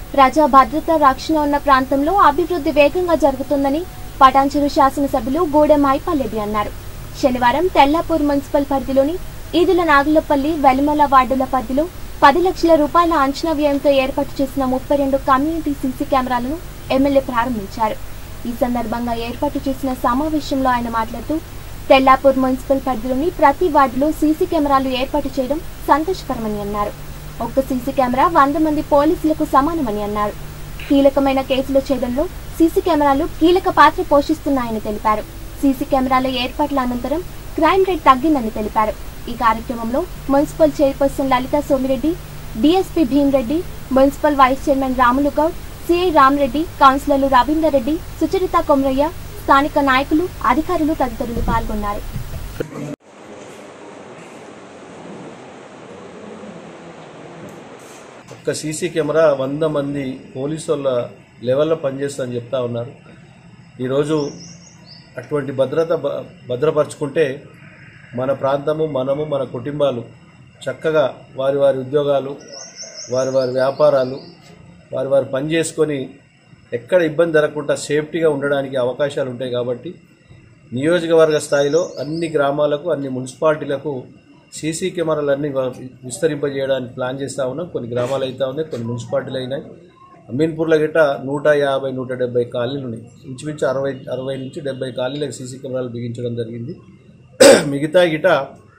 ప్రజా భద్రత రక్షణ ఉన్న ప్రాంతంలో అభివృద్ధి వేగంగా జరుగుతుందని పటాన్చెరు శాసనసభ్యులు గూడెం మైపాలెడ్డి అన్నారు శనివారం తెల్లాపూర్ మున్సిపల్ పరిధిలోని ఈదుల నాగులపల్లి వెలిమల వార్డుల పరిధిలో పది లక్షల రూపాయల అంచనా వ్యయంతో ఏర్పాటు చేసిన ముప్పై రెండు కమ్యూనిటీ సీసీ కెమెరాలను ఎమ్మెల్యే ప్రారంభించారు ఈ సందర్భంగా ఏర్పాటు చేసిన సమావేశంలో ఆయన మాట్లాడుతూ తెల్లాపూర్ మున్సిపల్ పరిధిలోని ప్రతి వార్డులో సీసీ కెమెరాలు ఏర్పాటు చేయడం సంతోషకరమని అన్నారు ఒక్క సీసీ కెమెరా వంద మంది పోలీసులకు సమానమని అన్నారు కీలకమైన కేసుల ఛేదంలో సీసీ కెమెరాలు కీలక పాత్ర పోషిస్తున్నాయని తెలిపారు సీసీ కెమెరాల ఏర్పాట్ల అనంతరం క్రైమ్ రేట్ తగ్గిందని తెలిపారు ఈ కార్యక్రమంలో municipal chairperson Lalitha Somireddy DSP Bhimreddy municipal vice chairman Ramulu Goud CI Ramareddy కౌన్సిలర్లు రవీందర్ రెడ్డి సుచరిత కొమరయ్య స్థానిక నాయకులు అధికారులు తదితరులు పాల్గొన్నారు ఒక్క సీసీ కెమెరా వంద మంది పోలీసు వాళ్ళ లెవెల్లో పనిచేస్తుందని చెప్తా ఉన్నారు ఈరోజు అటువంటి భద్రత భ- భద్రపరుచుకుంటే మన ప్రాంతము మనము మన కుటుంబాలు చక్కగా వారి వారి ఉద్యోగాలు వారి వారి వ్యాపారాలు వారి వారి పని చేసుకొని ఎక్కడ ఇబ్బంది జరగకుండా సేఫ్టీగా ఉండడానికి అవకాశాలు ఉంటాయి కాబట్టి నియోజకవర్గ స్థాయిలో అన్ని గ్రామాలకు అన్ని మున్సిపాలిటీలకు సీసీ కెమెరాలన్నీ వ- విస్తరింపజేయడానికి ప్లాన్ చేస్తూ ఉన్నాం కొన్ని గ్రామాలు అయితే ఉన్నాయి కొన్ని మున్సిపాలిటీలు అయినాయి అమీన్పూర్లో గిట్ట నూట యాభై నూట డెబ్బై ఖాళీలు ఉన్నాయి ఇంచుమించు అరవై అరవై నుంచి డెబ్బై ఖాళీలకు సీసీ కెమెరాలు బిగించడం జరిగింది మిగతా గిట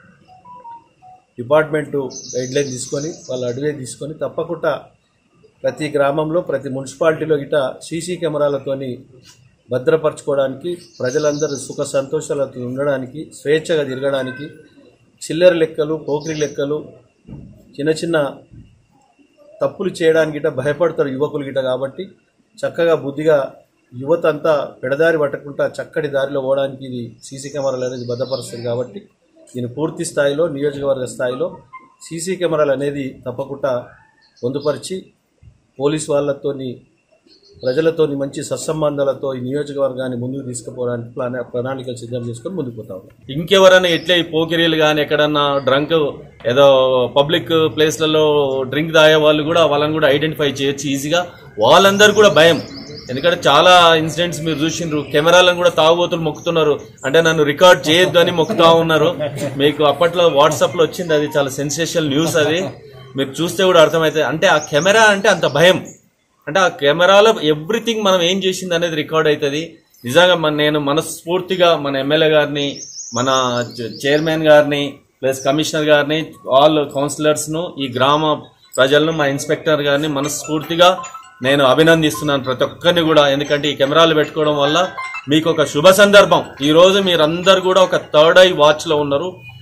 డిపార్ట్మెంటు గైడ్లైన్ తీసుకొని వాళ్ళ అడిగే తీసుకొని తప్పకుండా ప్రతి గ్రామంలో ప్రతి మున్సిపాలిటీలో గిట సీసీ కెమెరాలతోని భద్రపరచుకోవడానికి ప్రజలందరూ సుఖ సంతోషాలతో ఉండడానికి స్వేచ్ఛగా తిరగడానికి చిల్లర లెక్కలు పోకిరి లెక్కలు చిన్న చిన్న తప్పులు చేయడానికి గిట భయపడతారు యువకులు గిట కాబట్టి చక్కగా బుద్ధిగా యువత అంతా పెడదారి పట్టకుండా చక్కటి దారిలో పోవడానికి ఇది సీసీ కెమెరాలు అనేది భద్రపరుస్తుంది కాబట్టి దీని పూర్తి స్థాయిలో నియోజకవర్గ స్థాయిలో సీసీ కెమెరాలు అనేది తప్పకుండా పొందుపరిచి పోలీస్ వాళ్ళతోని ప్రజలతోని మంచి సత్సంబంధాలతో ఈ నియోజకవర్గాన్ని ముందుకు తీసుకుపోవడానికి ప్లాన్ ప్రణాళికలు సిద్ధం చేసుకొని ముందుకు పోతా ఉన్నాం ఇంకెవరైనా ఎట్లా ఈ పోకిరీలు కానీ ఎక్కడన్నా డ్రంక్ ఏదో పబ్లిక్ ప్లేస్లలో డ్రింక్ తాగే వాళ్ళు కూడా వాళ్ళని కూడా ఐడెంటిఫై చేయొచ్చు ఈజీగా వాళ్ళందరూ కూడా భయం ఎందుకంటే చాలా ఇన్సిడెంట్స్ మీరు చూసిండ్రు కెమెరాలను కూడా తాగుబోతులు మొక్కుతున్నారు అంటే నన్ను రికార్డ్ చేయొద్దు అని మొక్కుతా ఉన్నారు మీకు అప్పట్లో వాట్సాప్ లో వచ్చింది అది చాలా సెన్సేషనల్ న్యూస్ అది మీకు చూస్తే కూడా అర్థమవుతుంది అంటే ఆ కెమెరా అంటే అంత భయం అంటే ఆ కెమెరాలో ఎవ్రీథింగ్ మనం ఏం చేసింది అనేది రికార్డ్ అవుతుంది నిజంగా మన నేను మనస్ఫూర్తిగా మన ఎమ్మెల్యే గారిని మన చ- చైర్మన్ గారిని ప్లస్ కమిషనర్ గారిని ఆల్ కౌన్సిలర్స్ ను ఈ గ్రామ ప్రజలను మా ఇన్స్పెక్టర్ గారిని మనస్ఫూర్తిగా నేను అభినందిస్తున్నాను ప్రతి ఒక్కరిని కూడా ఎందుకంటే ఈ కెమెరాలు పెట్టుకోవడం వల్ల మీకు ఒక శుభ సందర్భం ఈ రోజు మీరందరూ కూడా ఒక థర్డ్ ఐ వాచ్ లో ఉన్నారు